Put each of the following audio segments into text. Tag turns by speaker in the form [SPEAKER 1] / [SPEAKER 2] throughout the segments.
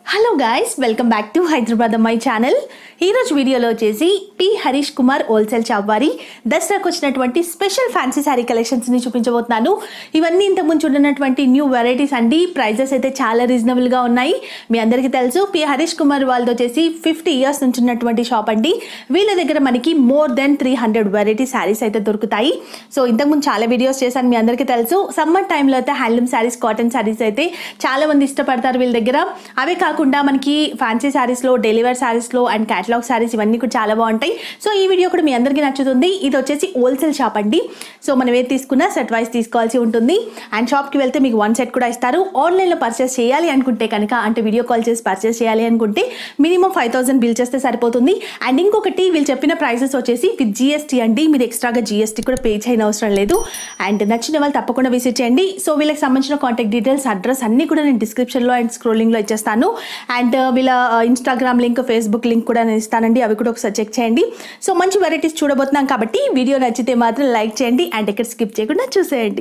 [SPEAKER 1] Hello guys welcome back to Hyderabad అమ్మాయి channel ఈరోజు వీడియోలో వచ్చేసి P Harish Kumar wholesale shop వారి దసరాకు వచ్చినటువంటి స్పెషల్ ఫ్యాన్సీ శారీ కలెక్షన్స్ని చూపించబోతున్నాను ఇవన్నీ ఇంతకుముందు చూడనటువంటి న్యూ వెరైటీస్ అండి ప్రైజెస్ అయితే చాలా రీజనబుల్గా ఉన్నాయి మీ అందరికీ తెలుసు పి హరీష్ కుమార్ వాళ్ళది వచ్చేసి ఫిఫ్టీ ఇయర్స్ నుంచి ఉన్నటువంటి షాప్ అండి వీళ్ళ దగ్గర మనకి more than three hundred variety saris అయితే దొరుకుతాయి సో ఇంతకుముందు చాలా వీడియోస్ చేశాను మీ అందరికీ తెలుసు సమ్మర్ టైంలో అయితే హ్యాండ్లూమ్ శారీస్ కాటన్ శారీస్ అయితే చాలా మంది ఇష్టపడతారు వీళ్ళ దగ్గర అవే కాకుండా మనకి ఫ్యాన్సీ శారీస్లో డెలివర్ శారీస్లో అండ్ క్యాటలాగ్ శారీస్ ఇవన్నీ కూడా చాలా బాగుంటాయి సో ఈ వీడియో కూడా మీ అందరికీ నచ్చుతుంది ఇది వచ్చేసి హోల్సేల్ షాప్ అండి సో మనం ఏది తీసుకున్నా సెట్ వైస్ తీసుకోవాల్సి ఉంటుంది అండ్ షాప్కి వెళ్తే మీకు వన్ సెట్ కూడా ఇస్తారు ఆన్లైన్లో పర్చేస్ చేయాలి అనుకుంటే కనుక అంటే వీడియో కాల్ చేసి పర్చేస్ చేయాలి అనుకుంటే మినిమం ఫైవ్ థౌసండ్ బిల్ చేస్తే సరిపోతుంది అండ్ ఇంకొకటి వీళ్ళు చెప్పిన ప్రైసెస్ వచ్చేసి విత్ జిఎస్టీ అండి మీరు ఎక్స్ట్రాగా జిఎస్టీ కూడా పే చేయని అవసరం లేదు అండ్ నచ్చిన వాళ్ళు తప్పకుండా విజిట్ చేయండి సో వీళ్ళకి సంబంధించిన కాంటాక్ట్ డీటెయిల్స్ అడ్రస్ అన్ని కూడా నేను డిస్క్రిప్షన్లో అండ్ స్క్రోలింగ్లో ఇచ్చేస్తాను అండ్ వీళ్ళ ఇన్స్టాగ్రామ్ లింక్ ఫేస్బుక్ లింక్ కూడా నేను ఇస్తానండి అవి కూడా ఒకసారి చెక్ చేయండి సో మంచి వెరైటీస్ చూడబోతున్నాం కాబట్టి వీడియో నచ్చితే మాత్రం లైక్ చేయండి అండ్ ఇక్కడ స్కిప్ చేయకుండా చూసేయండి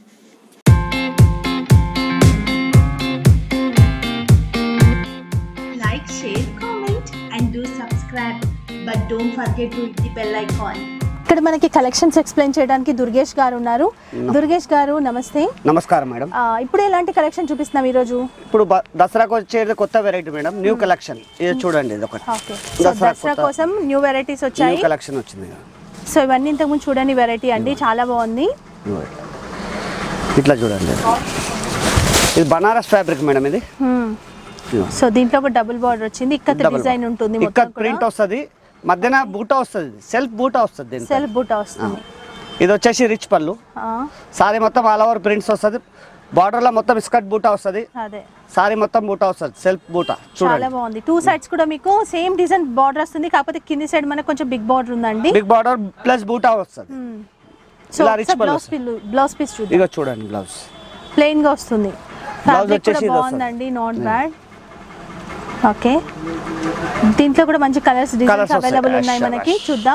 [SPEAKER 1] like, share, comment, and do subscribe. But don't forget to hit the bell icon. ఇక్కడ మనకి కలెక్షన్స్ ఎక్స్ప్లెయిన్ చేయడానికి దుర్గేష్ గారు ఉన్నారు దుర్గేష్ గారు నమస్తే
[SPEAKER 2] నమస్కారం మేడం
[SPEAKER 1] ఆ, ఇప్పుడు ఎలాంటి కలెక్షన్ చూపిస్తున్నాం ఈరోజు
[SPEAKER 2] ఇప్పుడు బ- దసరాకు వచ్చేది కొత్త వెరైటీ మేడం న్యూ కలెక్షన్ ఇది చూడండి ఇది ఒకటి
[SPEAKER 1] ఓకే సో
[SPEAKER 2] దసరా
[SPEAKER 1] దసరా
[SPEAKER 2] కొత్త
[SPEAKER 1] కోసం న్యూ వెరైటీస్
[SPEAKER 2] న్యూ
[SPEAKER 1] వచ్చాయి
[SPEAKER 2] కలెక్షన్ వచ్చింది
[SPEAKER 1] సో ఇవన్నీ ఇంతకుముందు చూడని వెరైటీ అండి చాలా బాగుంది
[SPEAKER 2] ఇదిగో ఇట్లా. ఇట్లా చూడండి ఇది బనారస్ ఫ్యాబ్రిక్ మేడం ఇది ఇదిగో.
[SPEAKER 1] సో దీంట్లో ఒక డబుల్ బార్డర్ వచ్చింది ఇక్కత్
[SPEAKER 2] Double
[SPEAKER 1] డిజైన్ ఉంటుంది
[SPEAKER 2] ఇక్కడ
[SPEAKER 1] మొత్తం
[SPEAKER 2] ప్రింట్ వస్తుంది మధ్యన బూటా వస్తుంది సెల్ఫ్ బూటా వస్తుంది దీనికి
[SPEAKER 1] సెల్ఫ్ బూటా వస్తుంది
[SPEAKER 2] ఇది వచ్చేసి రిచ్ పళ్ళు
[SPEAKER 1] ఆ,
[SPEAKER 2] సారీ మొత్తం ఆల్ ఓవర్ ప్రింట్స్ వస్తుంది బార్డర్లో మొత్తం స్కర్ట్ బూటా వస్తుంది
[SPEAKER 1] అదే
[SPEAKER 2] సారీ మొత్తం బూటా వస్తుంది సెల్ఫ్ బూటా
[SPEAKER 1] చాలా
[SPEAKER 2] చూడండి
[SPEAKER 1] బాగుంది టూ సైడ్స్ కూడా మీకు సేమ్ డిజైన్ బార్డర్ వస్తుంది కాకపోతే కింది సైడ్ మనకు కొంచెం బిగ్ బార్డర్ ఉందండి
[SPEAKER 2] బిగ్ బార్డర్ ప్లస్ బూటా వస్తుంది
[SPEAKER 1] సో
[SPEAKER 2] ఇలా rich
[SPEAKER 1] బ్లౌజ్
[SPEAKER 2] పళ్ళు
[SPEAKER 1] పీస్ బ్లౌజ్ పీస్ చూద్దాం
[SPEAKER 2] ఇదిగో చూడండి బ్లౌజ్
[SPEAKER 1] ప్లెయిన్ గా వస్తుంది ఫ్యాబ్రిక్
[SPEAKER 2] వచ్చేసి
[SPEAKER 1] కూడా
[SPEAKER 2] ఇది వస్తుంది.
[SPEAKER 1] బాగుందండి నాట్ బ్యాడ్ ఓకే దీంట్లో కూడా మంచి కలర్స్ డిజైన్స్
[SPEAKER 2] Colours వస్తాయి.
[SPEAKER 1] అవైలబుల్ ఉన్నాయి
[SPEAKER 2] Ash,
[SPEAKER 1] మనకి
[SPEAKER 2] ash.
[SPEAKER 1] చూద్దాం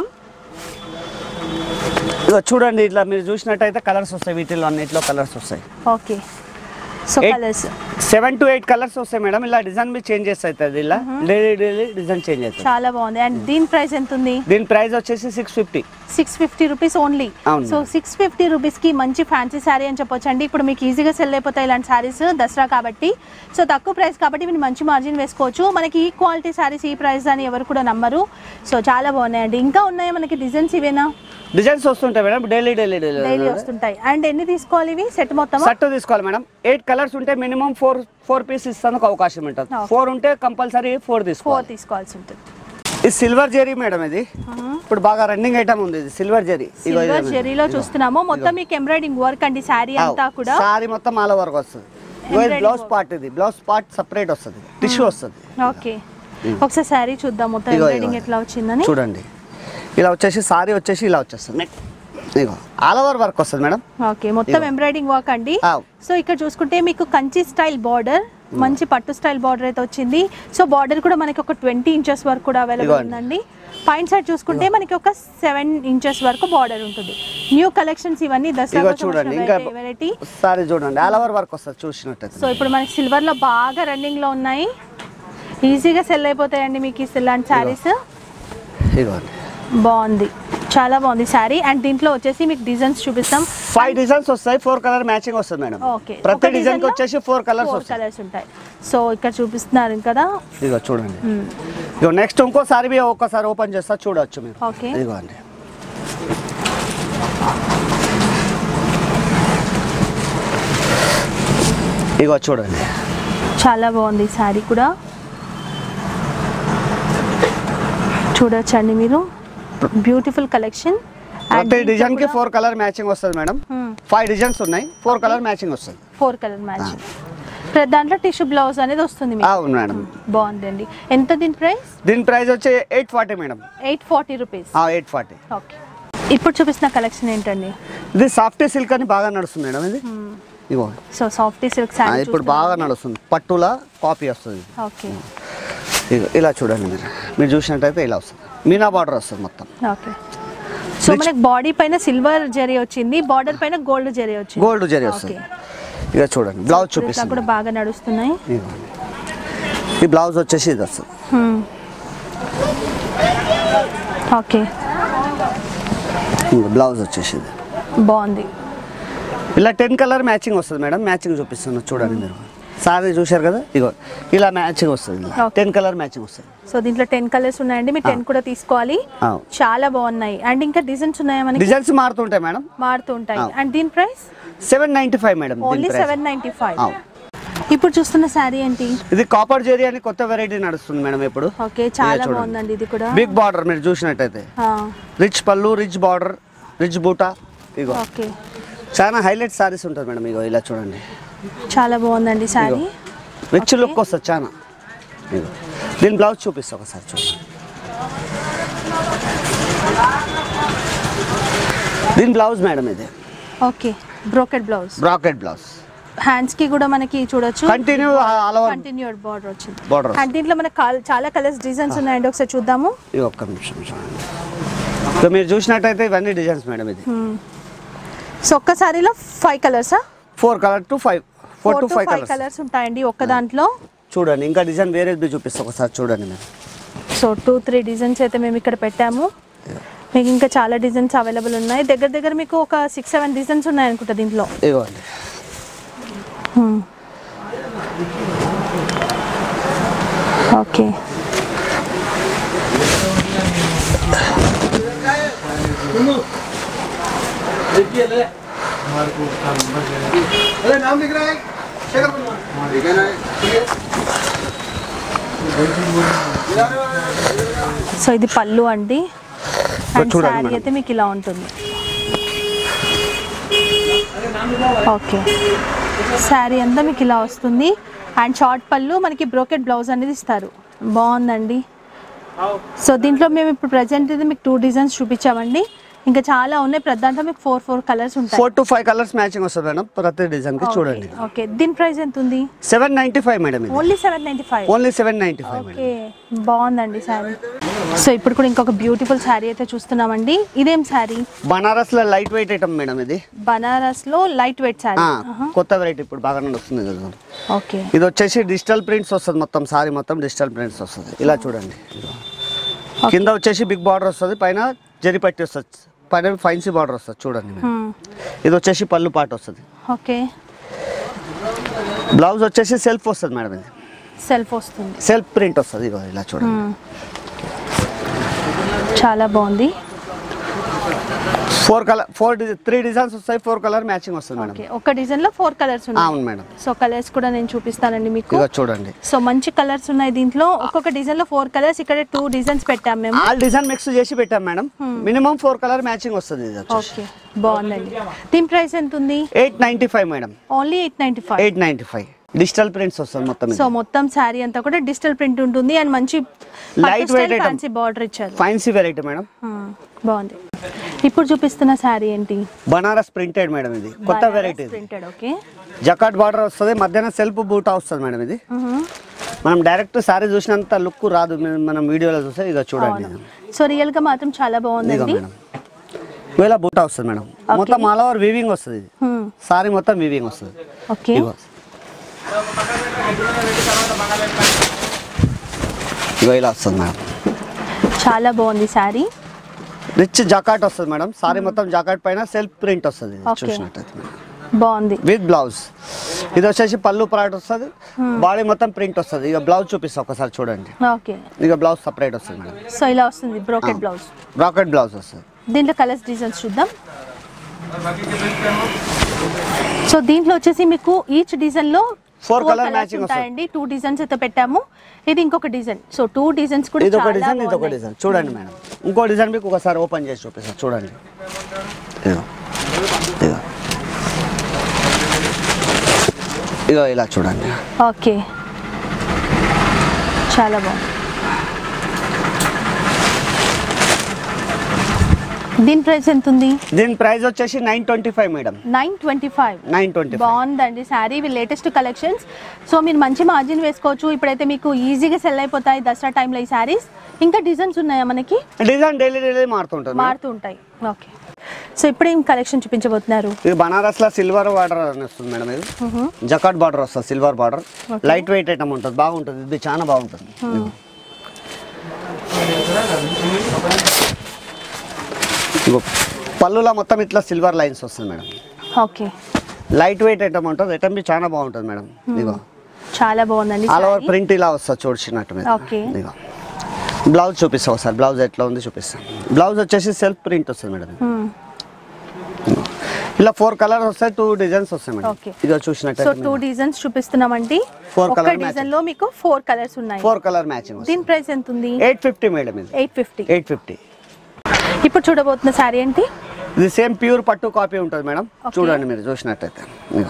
[SPEAKER 2] ఇదిగో చూడండి ఇట్లా మీరు చూసినట్టయితే కలర్స్ వస్తాయి వీటిలో అన్నిట్లో కలర్స్ వస్తాయి
[SPEAKER 1] okay so
[SPEAKER 2] Eight-
[SPEAKER 1] colours
[SPEAKER 2] seven to eight colours వస్తాయి మేడం ఇలా డిజైన్ మీ చేంజ్ అవుతుంది ఇలా డైలీ డైలీ డిజైన్ చేంజ్ అవుతుంది
[SPEAKER 1] చాలా బాగుంది అండ్ దీని ప్రైస్ ఎంత ఉంది
[SPEAKER 2] దీని ప్రైస్ వచ్చేసి six fifty
[SPEAKER 1] six fifty rupees only
[SPEAKER 2] అవును.
[SPEAKER 1] సో సిక్స్ ఫిఫ్టీ రూపీస్కి మంచి ఫ్యాన్సీ శారీ అని చెప్పొచ్చు అండి ఇప్పుడు మీకు ఈజీగా సెల్ అయిపోతాయి ఇలాంటి శారీస్ దసరా కాబట్టి సో తక్కువ ప్రైస్ కాబట్టి మీరు మంచి మార్జిన్ వేసుకోవచ్చు మనకి ఈ క్వాలిటీ శారీస్ ఈ ప్రైస్ అని ఎవరు కూడా నమ్మరు సో చాలా బాగున్నాయండి ఇంకా ఉన్నాయా మనకి డిజైన్స్ ఇవేనా
[SPEAKER 2] డిజైన్స్ వస్తుంటాయి madam daily daily
[SPEAKER 1] daily
[SPEAKER 2] daily
[SPEAKER 1] వస్తుంటాయి అండ్ ఎన్ని తీసుకోవాలి ఇవి సెట్ మొత్తం
[SPEAKER 2] షర్ట్ తీసుకోవాలి మేడం ఎయిట్ కలర్స్ ఉంటే మినిమం ఫోర్ ఫోర్ పీస్ ఇస్తానికి అవకాశం ఉంటుంది
[SPEAKER 1] Okay.
[SPEAKER 2] ఫోర్ ఉంటే కంపల్సరీ ఫోర్
[SPEAKER 1] ఫోర్
[SPEAKER 2] తీసుకోవాలి
[SPEAKER 1] తీసుకోవాల్సి ఉంటుంది
[SPEAKER 2] ఇది సిల్వర్ జెరీ మేడం ఇది ఇప్పుడు బాగా రన్నింగ్ ఐటమ్ ఉంది ఇది సిల్వర్ జెరీ
[SPEAKER 1] సిల్వర్ జెరీలో చూస్తున్నాము మొత్తం మీకు ఎంబ్రాయిడింగ్ వర్క్ అండి శారీ అంతా కూడా
[SPEAKER 2] సారీ మొత్తం ఆల్ ఓవర్ వస్తుంది
[SPEAKER 1] Embroidery
[SPEAKER 2] బ్లౌజ్
[SPEAKER 1] work.
[SPEAKER 2] పార్ట్ ఇది బ్లౌజ్ పార్ట్ సపరేట్ వస్తుంది టిష్యూ వస్తుంది
[SPEAKER 1] ఓకే ఒకసారి శారీ చూద్దాం మొత్తం
[SPEAKER 2] ఇగో,
[SPEAKER 1] ఎంబ్రాయిడింగ్
[SPEAKER 2] ఇగో.
[SPEAKER 1] ఎట్లా వచ్చిందని
[SPEAKER 2] చూడండి ఇలా వచ్చేసి సారీ వచ్చేసి ఇలా వచ్చేస్తుంది నెక్ ఇగో ఆల్ ఓవర్ వర్క్ వస్తుంది మేడం
[SPEAKER 1] ఓకే మొత్తం
[SPEAKER 2] ఇగో.
[SPEAKER 1] ఎంబ్రాయిడింగ్ వర్క్ అండి
[SPEAKER 2] ఆవ్.
[SPEAKER 1] సో ఇక్కడ చూసుకుంటే మీకు కంచి స్టైల్ బార్డర్ మంచి పట్టు స్టైల్ బార్డర్ అయితే వచ్చింది సో బార్డర్ కూడా మనకి ఒక ట్వంటీ ఇంచెస్ వరకు కూడా అవైలబుల్
[SPEAKER 2] ఇగోండి.
[SPEAKER 1] ఉందండి పైన సైడ్ చూసుకుంటే మనకి ఒక సెవెన్ ఇంచెస్ వరకు బార్డర్ ఉంటుంది న్యూ కలెక్షన్స్ ఇవన్నీ దసరా
[SPEAKER 2] ఇగో
[SPEAKER 1] కోసం
[SPEAKER 2] చూడండి
[SPEAKER 1] వచ్చిన
[SPEAKER 2] ఇంకా
[SPEAKER 1] వెరైటీ
[SPEAKER 2] సారీ చూడండి ఆల్ ఓవర్ వర్క్ వస్తుంది చూసినట్టయితే
[SPEAKER 1] సో ఇప్పుడు మనకి సిల్వర్ లో బాగా రన్నింగ్ లో ఉన్నాయి ఈజీగా సెల్ అయిపోతాయండి మీకు ఈ ఇలాంటి శారీస్
[SPEAKER 2] ఇగోండి
[SPEAKER 1] బాగుంది చాలా బాగుంది శారీ అండ్ దీంట్లో వచ్చేసి మీకు డిజైన్స్ చూపిస్తాం
[SPEAKER 2] ఫైవ్ డిజైన్స్ వస్తాయి ఫోర్ కలర్ మ్యాచింగ్ వస్తుంది మేడం
[SPEAKER 1] ఓకే
[SPEAKER 2] ప్రతి డిజైన్ కి వచ్చేసి ఫోర్ కలర్స్
[SPEAKER 1] ఫోర్
[SPEAKER 2] వస్తాయి
[SPEAKER 1] కలర్స్ ఉంటాయి సో ఇక్కడ చూపిస్తున్నారు కదా
[SPEAKER 2] ఇగో చూడండి ఇగో నెక్స్ట్ ఇంకోసారి మీ ఒక్కసారి ఓపెన్ చేస్తా చూడొచ్చు మీరు
[SPEAKER 1] ఓకే
[SPEAKER 2] ఇదిగోండి ఇగో చూడండి
[SPEAKER 1] చాలా బాగుంది శారీ కూడా చూడొచ్చండి మీరు బ్యూటిఫుల్ కలెక్షన్
[SPEAKER 2] ప్రతి డిజైన్ కి ఫోర్ కలర్ మ్యాచింగ్ వస్తుంది మేడం ఫైవ్ డిజైన్స్ ఉన్నాయి ఫోర్ కలర్ మ్యాచింగ్ వస్తుంది
[SPEAKER 1] ఫోర్ కలర్ మ్యాచ్ దాంట్లో టిష్యూ బ్లౌజ్ అనేది వస్తుంది మీకు
[SPEAKER 2] అవును మేడం
[SPEAKER 1] బాగుందండి ఎంత దీని ప్రైస్
[SPEAKER 2] దీని ప్రైస్ వచ్చి eight forty madam
[SPEAKER 1] eight forty rupees
[SPEAKER 2] eight forty
[SPEAKER 1] okay ఇప్పుడు చూపిస్తున్న కలెక్షన్ ఏంటండి
[SPEAKER 2] ఇది సాఫ్ట్ సిల్క్ అని బాగా నడుస్తుంది మేడం ఇది ఇగో
[SPEAKER 1] సో సాఫ్ట్ సిల్క్
[SPEAKER 2] ఆ,
[SPEAKER 1] శారీ
[SPEAKER 2] ఇప్పుడు బాగా నడుస్తుంది పట్టులా కాపీ వస్తుంది ఇది.
[SPEAKER 1] ఓకే
[SPEAKER 2] ఇగో ఇలా చూడండి మీరు మీరు చూసినట్టయితే ఇలా వస్తుంది మీనా బార్డర్ వస్తుంది మొత్తం
[SPEAKER 1] ఓకే సో మనకి బాడీ పైన సిల్వర్ జరీ వచ్చింది బార్డర్ పైన గోల్డ్ జరీ వచ్చింది
[SPEAKER 2] గోల్డ్ జరీ వస్తుంది ఇక చూడండి బ్లౌజ్
[SPEAKER 1] ఇట్లా కూడా
[SPEAKER 2] చూపిస్తుంది
[SPEAKER 1] బాగా నడుస్తున్నాయి
[SPEAKER 2] ఇదిగోండి. ఈ బ్లౌజ్ వచ్చేసి ఇది వస్తుంది
[SPEAKER 1] ఓకే
[SPEAKER 2] ఇంకో బ్లౌజ్ వచ్చేసి ఇది
[SPEAKER 1] బాగుంది
[SPEAKER 2] ఇలా టెన్ కలర్ మ్యాచింగ్ వస్తుంది మేడం మ్యాచింగ్ చూపిస్తున్నా చూడండి మీరు సారీ చూశారు కదా ఇగో ఇలా మ్యాచింగ్ వస్తుంది ఇలా
[SPEAKER 1] Okay.
[SPEAKER 2] టెన్ కలర్ మ్యాచింగ్ వస్తుంది
[SPEAKER 1] సో దీంట్లో టెన్ కలర్స్ ఉన్నాయండి మీరు టెన్ కూడా తీసుకోవాలి
[SPEAKER 2] ఆ.
[SPEAKER 1] చాలా బాగున్నాయి అండ్ ఇంకా డిజైన్స్ ఉన్నాయా మనకి
[SPEAKER 2] డిజైన్స్ మారుతుంటాయి మేడం
[SPEAKER 1] మారుతూ ఉంటాయి
[SPEAKER 2] ఆ.
[SPEAKER 1] అండ్ దీని price
[SPEAKER 2] seven ninety five madam దీని
[SPEAKER 1] only
[SPEAKER 2] price.
[SPEAKER 1] Seven ninety five
[SPEAKER 2] ఆ.
[SPEAKER 1] ఇప్పుడు చూస్తున్న శారీ ఏంటి
[SPEAKER 2] ఇది కాపర్ జెరీ అని కొత్త వెరైటీ నడుస్తుంది మేడం ఇప్పుడు
[SPEAKER 1] ఓకే చాలా
[SPEAKER 2] చూడండి.
[SPEAKER 1] బాగుందండి ఇది కూడా
[SPEAKER 2] బిగ్ బార్డర్ మీరు చూసినట్టయితే
[SPEAKER 1] ఆ,
[SPEAKER 2] రిచ్ పళ్ళు రిచ్ బార్డర్ రిచ్ బూటా ఇగో
[SPEAKER 1] ఓకే
[SPEAKER 2] చాలా హైలైట్ సారీస్ ఉంటుంది మేడం ఇగో ఇలా చూడండి
[SPEAKER 1] చాలా బాగుందండి శారీ
[SPEAKER 2] రిచ్
[SPEAKER 1] Okay.
[SPEAKER 2] లుక్ వస్తుంది చాలా ఇగో దీని బ్లౌజ్ చూపిస్తా ఒకసారి చూడండి దీని బ్లౌజ్ మేడం ఇది
[SPEAKER 1] okay brocade blouse
[SPEAKER 2] bracket blouse
[SPEAKER 1] hands కి కూడా మనకి చూడొచ్చు
[SPEAKER 2] continue all over
[SPEAKER 1] continued border వచ్చింది
[SPEAKER 2] Border.
[SPEAKER 1] అండ్ దీంట్లో మనకి కాల్- చాలా కలర్స్ డిజైన్స్ ఉన్నాయండి ఒకసారి చూద్దాము
[SPEAKER 2] ఇది ఒక్క నిమిషం చూడండి సో మీరు చూసినట్టయితే ఇవన్నీ డిజైన్స్ మేడం ఇది
[SPEAKER 1] సో ఒక్క సారీలో ఫైవ్ కలర్సా
[SPEAKER 2] four colour two five four
[SPEAKER 1] four
[SPEAKER 2] two
[SPEAKER 1] two
[SPEAKER 2] five
[SPEAKER 1] five
[SPEAKER 2] colours
[SPEAKER 1] colours ఉంటాయండి ఒక్క దాంట్లో
[SPEAKER 2] చూడండి ఇంకా డిజైన్ వేరేది చూపిస్తా ఒకసారి చూడండి మీరు
[SPEAKER 1] సో టూ త్రీ డిజైన్స్ అయితే మేము ఇక్కడ పెట్టాము మీకు ఇంకా చాలా డిజైన్స్ అవైలబుల్ ఉన్నాయి దగ్గర దగ్గర మీకు ఒక సిక్స్ సెవెన్ డిజైన్స్ ఉన్నాయి అనుకుంటా దీంట్లో
[SPEAKER 2] ఇవ్వండి
[SPEAKER 1] ఓకే
[SPEAKER 3] अरे नाम लिख रहा है शेखर वर्मा लिखा है
[SPEAKER 1] సో ఇది పళ్ళు అండి అండ్
[SPEAKER 2] చూడండి
[SPEAKER 1] శారీ
[SPEAKER 2] మేడం.
[SPEAKER 1] అయితే మీకు ఇలా ఉంటుంది ఓకే శారీ అంతా మీకు ఇలా వస్తుంది అండ్ షార్ట్ పళ్ళు మనకి బ్రోకెట్ బ్లౌజ్ అనేది ఇస్తారు బాగుందండి సో దీంట్లో మేము ఇప్పుడు ప్రజెంట్ ఇది మీకు టూ డిజైన్స్ చూపించామండి ఇంకా చాలా ఉన్నాయి ప్రతి దాంట్లో మీకు ఫోర్ ఫోర్ కలర్స్ ఉంటాయి
[SPEAKER 2] four two five colours matching వస్తుంది మేడం ప్రతి డిజైన్ కి చూడండి
[SPEAKER 1] ఓకే దీని ప్రైస్ ఎంత ఉంది
[SPEAKER 2] సెవెన్ నైంటీ ఫైవ్ మేడం ఇది
[SPEAKER 1] only seven ninety five
[SPEAKER 2] only seven ninety five madam
[SPEAKER 1] okay బాగుందండి శారీ సో ఇప్పుడు కూడా ఇంకొక బ్యూటిఫుల్ శారీ అయితే చూస్తున్నామండి ఇదేం శారీ
[SPEAKER 2] బనారస్ లో లైట్ వెయిట్ ఐటమ్ మేడం ఇది
[SPEAKER 1] బనారస్ లో లైట్ వెయిట్ శారీ
[SPEAKER 2] ఆ, కొత్త వెరైటీ ఇప్పుడు బాగా వస్తుంది కదా
[SPEAKER 1] ఓకే
[SPEAKER 2] ఇది వచ్చేసి డిజిటల్ ప్రింట్స్ వస్తుంది మొత్తం సారీ మొత్తం డిజిటల్ ప్రింట్స్ వస్తుంది ఇలా చూడండి ఇదిగో. కింద వచ్చేసి బిగ్ బార్డర్ వస్తుంది పైన జరి పట్టి వస్తుంది పైన ఫైన్సీ బార్డర్ వస్తుంది చూడండి మీరు. ఇది వచ్చేసి పళ్ళు పాట వస్తుంది
[SPEAKER 1] ఓకే
[SPEAKER 2] బ్లౌజ్ వచ్చేసి సెల్ఫ్ వస్తుంది మేడం ఇది
[SPEAKER 1] సెల్ఫ్ వస్తుంది
[SPEAKER 2] సెల్ఫ్ ప్రింట్ వస్తుంది ఇగో ఇలా చూడండి
[SPEAKER 1] చాలా బాగుంది
[SPEAKER 2] four colour four three designs వస్తాయి ఫోర్ కలర్ మ్యాచింగ్ వస్తుంది మేడం
[SPEAKER 1] ఓకే ఒక డిజైన్ లో ఫోర్ కలర్స్
[SPEAKER 2] ఆ,
[SPEAKER 1] ఉన్నాయి
[SPEAKER 2] అవును మేడం
[SPEAKER 1] సో కలర్స్ కూడా నేను చూపిస్తానండి మీకు
[SPEAKER 2] ఇగో చూడండి
[SPEAKER 1] సో మంచి కలర్స్ ఉన్నాయి దీంట్లో ఒక్కొక్క డిజైన్ లో ఫోర్ కలర్స్ ఇక్కడ టూ డిజైన్స్ పెట్టాం మేము
[SPEAKER 2] ఆ డిజైన్ మిక్స్ చేసి పెట్టాం madam minimum four colour matching వస్తుంది ఇది వచ్చేసి
[SPEAKER 1] ఓకే బాగుందండి దీని ప్రైస్ ఎంత ఉంది
[SPEAKER 2] eight ninety five madam
[SPEAKER 1] only eight ninety five
[SPEAKER 2] eight ninety five digital prints వస్తుంది మొత్తం
[SPEAKER 1] సో మొత్తం శారీ అంతా కూడా డిజిటల్ ప్రింట్ ఉంటుంది అండ్ మంచి
[SPEAKER 2] Light weight item.
[SPEAKER 1] Fancy border ఇచ్చారు
[SPEAKER 2] ఫైన్సీ వెరైటీ మేడం
[SPEAKER 1] Hmm, బాగుంది ఇప్పుడు చూపిస్తున్న శారీ ఏంటి
[SPEAKER 2] బనారస్ ప్రింటెడ్ మేడం ఇది కొత్త వెరైటీ ఇది
[SPEAKER 1] ప్రింటెడ్ ఓకే
[SPEAKER 2] జకాట్ బార్డర్ వస్తుంది మధ్యాహ్నం సెల్ఫ్ బూటా వస్తుంది మేడం ఇది మనం డైరెక్ట్ సారీ చూసినంత లుక్ రాదు మనం- మనం వీడియోలో చూస్తే ఇక చూడండి
[SPEAKER 1] సో రియల్ గా మాత్రం చాలా
[SPEAKER 2] ఇదిగో
[SPEAKER 1] బాగుందండి
[SPEAKER 2] మేడం ఇలా బూటా వస్తుంది మేడం మొత్తం ఆల్ ఓవర్ వీవింగ్ వస్తుంది ఇది
[SPEAKER 1] Hmm,
[SPEAKER 2] సారీ మొత్తం వీవింగ్ వస్తుంది
[SPEAKER 1] ఓకే
[SPEAKER 2] ఇగో ఇగో ఇలా వస్తుంది మేడం
[SPEAKER 1] చాలా బాగుంది శారీ
[SPEAKER 2] రిచ్ జాకాట్ వస్తుంది మేడం సారీ మొత్తం జాకాట్ పైన సెల్ఫ్ ప్రింట్ వస్తుంది ఇది
[SPEAKER 1] Okay.
[SPEAKER 2] చూసినట్టయితే
[SPEAKER 1] బాగుంది
[SPEAKER 2] విత్ బ్లౌజ్ ఇది వచ్చేసి పళ్ళు పరాట్ వస్తుంది బాడీ మొత్తం ప్రింట్ వస్తుంది ఇక బ్లౌజ్ చూపిస్తా ఒకసారి చూడండి
[SPEAKER 1] ఓకే
[SPEAKER 2] ఇక బ్లౌజ్ సపరేట్ వస్తుంది మేడం
[SPEAKER 1] సో ఇలా వస్తుంది బ్రోకెట్ బ్లౌజ్
[SPEAKER 2] రాకెట్ బ్లౌజ్ వస్తుంది
[SPEAKER 1] దీంట్లో కలర్స్ డిజైన్స్ చూద్దాం సో దీంట్లో వచ్చేసి మీకు ఈచ్ డిజైన్ లో
[SPEAKER 2] Four
[SPEAKER 1] four
[SPEAKER 2] colour
[SPEAKER 1] colours
[SPEAKER 2] matching వస్తుంది.
[SPEAKER 1] ఉంటాయండి టూ డిజైన్స్ అయితే పెట్టాము ఇది ఇంకొక డిజైన్ సో టూ డిజైన్స్ కూడా
[SPEAKER 2] ఇది ఒక
[SPEAKER 1] చాలా
[SPEAKER 2] డిజైన్ ఇది ఒక
[SPEAKER 1] బాగున్నాయి.
[SPEAKER 2] డిజైన్ చూడండి మేడం ఇంకో డిజైన్ మీకు ఒకసారి ఓపెన్ చేసి చూపిస్తాను చూడండి ఇదిగో ఇదిగో ఇగో ఇలా చూడండి
[SPEAKER 1] ఓకే చాలా బాగుంది దీని ప్రైస్ ఎంత ఉంది
[SPEAKER 2] దీని ప్రైస్ వచ్చేసి nine twenty five madam
[SPEAKER 1] nine twenty five
[SPEAKER 2] nine twenty five
[SPEAKER 1] బాగుందండి శారీ ఇవి లేటెస్ట్ కలెక్షన్స్ సో మీరు మంచి మార్జిన్ వేసుకోవచ్చు ఇప్పుడైతే మీకు ఈజీగా సెల్ అయిపోతాయి దసరా టైంలో ఈ శారీస్ ఇంకా డిజైన్స్ ఉన్నాయా మనకి
[SPEAKER 2] డిజైన్ డైలీ డైలీ మారుతుంటుంది మేడం.
[SPEAKER 1] మారుతూ ఉంటాయి ఓకే సో ఇప్పుడు ఏం కలెక్షన్ చూపించబోతున్నారు
[SPEAKER 2] ఇది బనారస్ లో సిల్వర్ బార్డర్ అని వస్తుంది మేడం ఇది జకాట్ బార్డర్ వస్తుంది silver border light weight item ఉంటుంది బాగుంటుంది ఇది చాలా బాగుంటుంది ఇగో పళ్ళులో మొత్తం ఇట్లా సిల్వర్ లైన్స్ వస్తుంది madam
[SPEAKER 1] okay
[SPEAKER 2] light weight item ఉంటుంది ఐటమ్ బి చాలా బాగుంటుంది మేడం ఇగో
[SPEAKER 1] చాలా బాగుందండి
[SPEAKER 2] ఆల్ ఓవర్
[SPEAKER 1] saree.
[SPEAKER 2] ప్రింట్ ఇలా వస్తుంది చూడిచినట్టు మీద
[SPEAKER 1] Okay.
[SPEAKER 2] ఇగో బ్లౌజ్ చూపిస్తాం ఒకసారి బ్లౌజ్ ఎట్లా ఉంది చూపిస్తాం బ్లౌజ్ వచ్చేసి సెల్ఫ్ ప్రింట్ వస్తుంది మేడం
[SPEAKER 1] Hmm.
[SPEAKER 2] ఇలా ఫోర్ కలర్స్ వస్తాయి టూ డిజైన్స్ వస్తాయి మేడం
[SPEAKER 1] Okay.
[SPEAKER 2] ఇదో
[SPEAKER 1] సో
[SPEAKER 2] చూసినట్టు
[SPEAKER 1] టూ డిజైన్స్ చూపిస్తున్నామండి
[SPEAKER 2] Four
[SPEAKER 1] ఒక
[SPEAKER 2] colour matching.
[SPEAKER 1] డిజైన్ లో మీకు ఫోర్ కలర్స్ ఉన్నాయి
[SPEAKER 2] ఫోర్ కలర్ మ్యాచింగ్
[SPEAKER 1] దీని ప్రైస్ ఎంత ఉంది
[SPEAKER 2] ఎయిట్ ఫిఫ్టీ మేడం ఇది
[SPEAKER 1] ఎయిట్ ఫిఫ్టీ
[SPEAKER 2] ఎయిట్ ఫిఫ్టీ
[SPEAKER 1] ఇప్పుడు చూడబోతున్న శారీ ఏంటి
[SPEAKER 2] ఇది సేమ్ ప్యూర్ పట్టు కాపీ ఉంటుంది మేడం
[SPEAKER 1] Okay.
[SPEAKER 2] చూడండి మీరు చూసినట్టయితే ఇగో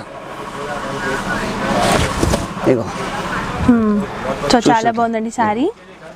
[SPEAKER 2] ఇగో
[SPEAKER 1] సో చాలా బాగుందండి శారీ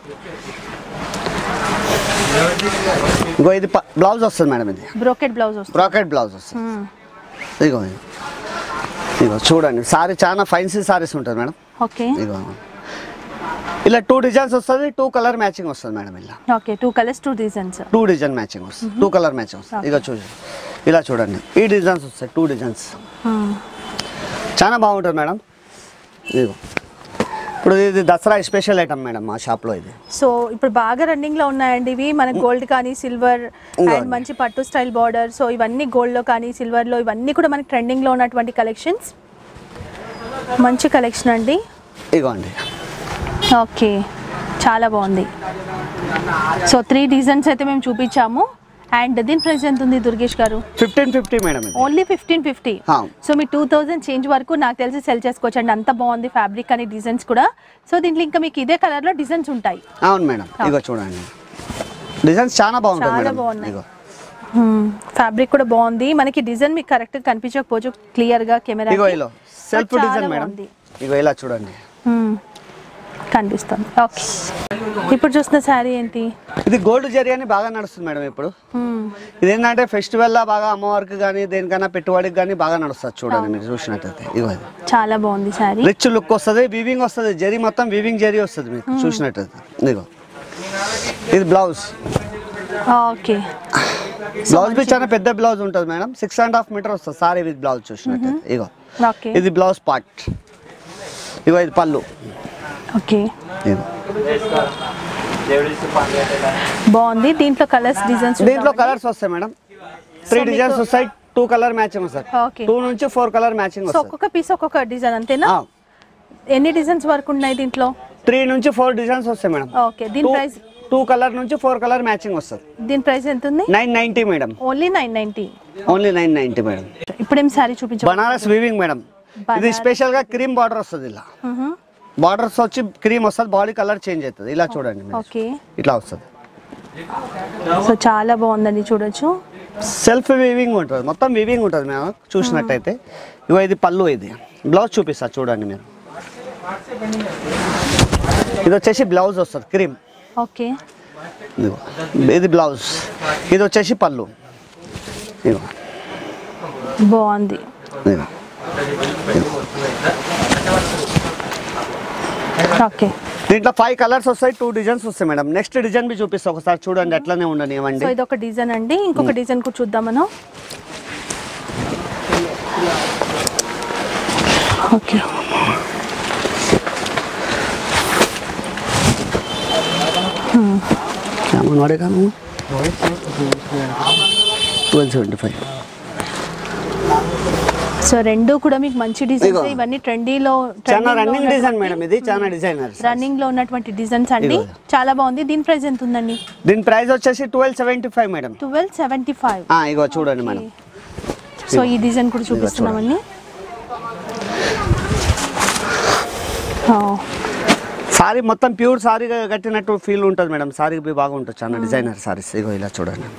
[SPEAKER 2] ఇగో ఇది బ్లౌజ్ వస్తుంది మేడం ఇది
[SPEAKER 1] బ్రోకెట్ బ్లౌజ్ వస్తుంది
[SPEAKER 2] బ్రాకెట్ బ్లౌజ్ వస్తుంది ఇగో ఇగో. ఇగో చూడండి సారీ చాలా ఫైన్సీ సారీస్ ఉంటుంది మేడం
[SPEAKER 1] ఓకే
[SPEAKER 2] ఇగో ఇలా టూ డిజైన్స్ వస్తుంది టూ కలర్ మ్యాచింగ్ వస్తుంది మేడం ఇలా
[SPEAKER 1] okay two colours two designs
[SPEAKER 2] two design matching వస్తుంది టూ కలర్ మ్యాచింగ్ వస్తుంది ఇక చూడండి ఇలా చూడండి ఈ డిజైన్స్ వస్తాయి టూ డిజైన్స్ చాలా బాగుంటుంది మేడం ఇదిగో ఇప్పుడు ఇది దసరా స్పెషల్ ఐటమ్ మేడం మా షాప్లో ఇది
[SPEAKER 1] సో ఇప్పుడు బాగా రన్నింగ్ లో ఉన్నాయండి ఇవి మన గోల్డ్ కానీ సిల్వర్
[SPEAKER 2] ఇంకా
[SPEAKER 1] అండ్ మంచి పట్టు స్టైల్ బార్డర్ సో ఇవన్నీ గోల్డ్ లో కానీ సిల్వర్ లో ఇవన్నీ కూడా మనకి ట్రెండింగ్ లో ఉన్నటువంటి కలెక్షన్స్ మంచి కలెక్షన్ అండి
[SPEAKER 2] ఇగోండి
[SPEAKER 1] ఓకే చాలా బాగుంది సో త్రీ డిజైన్స్ అయితే మేము చూపించాము అండ్ దీని ప్రైస్ ఎంత ఉంది దుర్గేష్ గారు
[SPEAKER 2] ఫిఫ్టీన్ ఫిఫ్టీ మేడం ఇది
[SPEAKER 1] ఓన్లీ ఫిఫ్టీన్ ఫిఫ్టీ
[SPEAKER 2] హా.
[SPEAKER 1] సో మీ టూ థౌజండ్ చేంజ్ వరకు నాకు తెలిసి సెల్ చేసుకోవచ్చు అండి అంత బాగుంది ఫ్యాబ్రిక్ అని డిజైన్స్ కూడా సో దీంట్లో ఇంకా మీకు ఇదే కలర్ లో డిజైన్స్ ఉంటాయి
[SPEAKER 2] అవును మేడం ఇగో చూడండి డిజైన్స్ చాలా బాగుంటుంది
[SPEAKER 1] చాలా
[SPEAKER 2] మేడం
[SPEAKER 1] బాగున్నాయి.
[SPEAKER 2] ఇగో
[SPEAKER 1] ఫ్యాబ్రిక్ కూడా బాగుంది మనకి డిజైన్ మీకు కరెక్ట్ కనిపించకపోవచ్చు క్లియర్ గా కెమెరా
[SPEAKER 2] ఇగో ఇలా సెల్ఫ్ డిజైన్ మేడం ఇగో ఇలా చూడండి
[SPEAKER 1] కనిపిస్తుంది ఓకే ఇప్పుడు చూస్తున్న శారీ ఏంటి
[SPEAKER 2] ఇది గోల్డ్ జరీ అని బాగా నడుస్తుంది మేడం ఇప్పుడు
[SPEAKER 1] Hmm.
[SPEAKER 2] ఇది ఏంటంటే ఫెస్టివల్ లా బాగా అమ్మవారికి కానీ దేనికైనా పెట్టుబడికి కానీ బాగా నడుస్తుంది చూడండి మీరు చూసినట్టయితే ఇగో ఇది
[SPEAKER 1] చాలా బాగుంది శారీ
[SPEAKER 2] రిచ్ లుక్ వస్తుంది వీవింగ్ వస్తుంది జరీ మొత్తం వీవింగ్ జరీ వస్తుంది మీకు చూసినట్టయితే ఇదిగో ఇది బ్లౌజ్
[SPEAKER 1] ఓకే
[SPEAKER 2] బ్లౌజ్ బి చాలా పెద్ద బ్లౌజ్ ఉంటుంది madam six and half metre వస్తుంది సారీ విత్ బ్లౌజ్ చూసినట్టయితే ఇగో
[SPEAKER 1] ఓకే
[SPEAKER 2] ఇది బ్లౌజ్ పార్ట్ ఇగో ఇది పళ్ళు
[SPEAKER 1] ఓకే
[SPEAKER 2] ఇగో
[SPEAKER 1] బాగుంది దీంట్లో కలర్స్ డిజైన్స్
[SPEAKER 2] దీంట్లో కలర్స్ వస్తాయి మేడం త్రీ
[SPEAKER 1] మీకు-
[SPEAKER 2] డిజైన్స్ వస్తాయి టూ కలర్ మ్యాచింగ్ వస్తాయి
[SPEAKER 1] Okay.
[SPEAKER 2] టూ నుంచి ఫోర్ కలర్ మ్యాచింగ్
[SPEAKER 1] సో
[SPEAKER 2] వస్తాయి
[SPEAKER 1] ఒక్కొక్క పీస్ ఒక్కొక్క డిజైన్ అంతేనా ఎన్ని డిజైన్స్ వరకు ఉన్నాయి దీంట్లో
[SPEAKER 2] త్రీ నుంచి ఫోర్ డిజైన్స్ వస్తాయి మేడం
[SPEAKER 1] ఓకే దీని ప్రైస్
[SPEAKER 2] టూ కలర్ నుంచి ఫోర్ కలర్ మ్యాచింగ్ వస్తుంది
[SPEAKER 1] దీని ప్రైస్ ఎంత ఉంది
[SPEAKER 2] nine ninety madam
[SPEAKER 1] only nine ninety
[SPEAKER 2] only nine ninety madam
[SPEAKER 1] ఇప్పుడు ఏం శారీ చూపించు
[SPEAKER 2] బనారస్ వీవింగ్ మేడం ఇది
[SPEAKER 1] బనారస్.
[SPEAKER 2] స్పెషల్ గా క్రీమ్ బార్డర్ వస్తుంది ఇలా బార్డర్స్ వచ్చి క్రీమ్ వస్తుంది బాడీ కలర్ చేంజ్ అవుతుంది ఇలా చూడండి మీరు.
[SPEAKER 1] ఓకే
[SPEAKER 2] ఇట్లా వస్తుంది
[SPEAKER 1] సో చాలా బాగుందండి చూడొచ్చు
[SPEAKER 2] సెల్ఫ్ వీవింగ్ ఉంటుంది మొత్తం వీవింగ్ ఉంటుంది మేము చూసినట్టయితే ఇగో ఇది పళ్ళు ఇది బ్లౌజ్ చూపిస్తా చూడండి మీరు ఇది వచ్చేసి బ్లౌజ్ వస్తుంది క్రీమ్
[SPEAKER 1] ఓకే
[SPEAKER 2] ఇదిగో ఇది బ్లౌజ్ ఇది వచ్చేసి పళ్ళు ఇదిగో
[SPEAKER 1] బాగుంది
[SPEAKER 2] ఇదిగో
[SPEAKER 1] ఓకే
[SPEAKER 2] దీంట్లో ఫైవ్ కలర్స్ వస్తాయి టూ డిజైన్స్ వస్తాయి మేడం నెక్స్ట్ డిజైన్ బి చూపిస్తా ఒకసారి చూడండి అట్లనే ఉండని
[SPEAKER 1] సో
[SPEAKER 2] ఇవ్వండి
[SPEAKER 1] ఇది ఒక డిజైన్ అండి ఇంకొక డిజైన్ కూడా చూద్దాం మనం ఓకే
[SPEAKER 2] ఏమన్నా వాడే కాను ట్వెల్వ్ సెవెంటీ ఫైవ్
[SPEAKER 1] సో రెండు కూడా మీకు మంచి డిజైన్స్
[SPEAKER 2] ఇదిగో.
[SPEAKER 1] ఇవన్నీ ట్రెండీలో
[SPEAKER 2] చాలా రన్నింగ్ డిజైన్ మేడం ఇది చాలా డిజైనర్
[SPEAKER 1] రన్నింగ్ లో ఉన్నటువంటి డిజైన్స్ అండి
[SPEAKER 2] ఇదిగో.
[SPEAKER 1] చాలా బాగుంది దీని ప్రైస్ ఎంత ఉందండి
[SPEAKER 2] దీని ప్రైస్ వచ్చేసి twelve seventy five madam
[SPEAKER 1] twelve seventy five
[SPEAKER 2] ఆ, ఇగో చూడండి మేడం
[SPEAKER 1] సో ఈ డిజైన్ కూడా చూపిస్తున్నామండి ఓ,
[SPEAKER 2] సారీ మొత్తం ప్యూర్ సారీ కట్టినట్టు ఫీల్ ఉంటుంది మేడం సారీ బి బాగుంటుంది చాలా డిజైనర్ సారీస్ ఇగో ఇలా చూడండి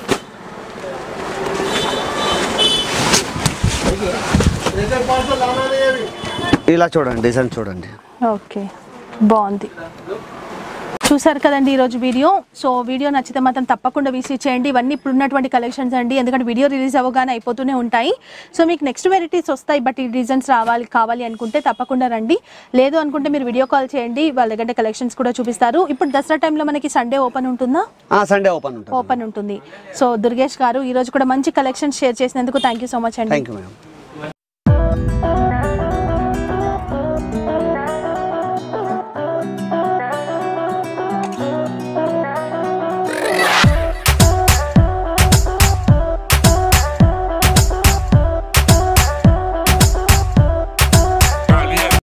[SPEAKER 3] जैसे पाँच सौ लाना नहीं है अभी
[SPEAKER 2] ఇలా చూడండి డిజైన్ చూడండి
[SPEAKER 1] ఓకే బాగుంది చూసారు కదండి ఈరోజు వీడియో సో వీడియో నచ్చితే మాత్రం తప్పకుండా విసిట్ చేయండి ఇవన్నీ ఇప్పుడు ఉన్నటువంటి కలెక్షన్స్ అండి ఎందుకంటే వీడియో రిలీజ్ అవ్వగానే అయిపోతూనే ఉంటాయి సో మీకు నెక్స్ట్ వెరైటీస్ వస్తాయి బట్ ఈ డిజైన్స్ రావాలి కావాలి అనుకుంటే తప్పకుండా రండి లేదు అనుకుంటే మీరు వీడియో కాల్ చేయండి వాళ్ళ దగ్గర కలెక్షన్స్ కూడా చూపిస్తారు ఇప్పుడు దసరా టైంలో మనకి సండే ఓపెన్ ఉంటుందా
[SPEAKER 2] సండే ఓపెన్ ఉంటుంది
[SPEAKER 1] ఓపెన్ ఉంటుంది సో దుర్గేష్ గారు ఈ రోజు కూడా మంచి కలెక్షన్ షేర్ చేసినందుకు థ్యాంక్ యూ సో మచ్ అండి
[SPEAKER 2] థ్యాంక్ యూ మేడం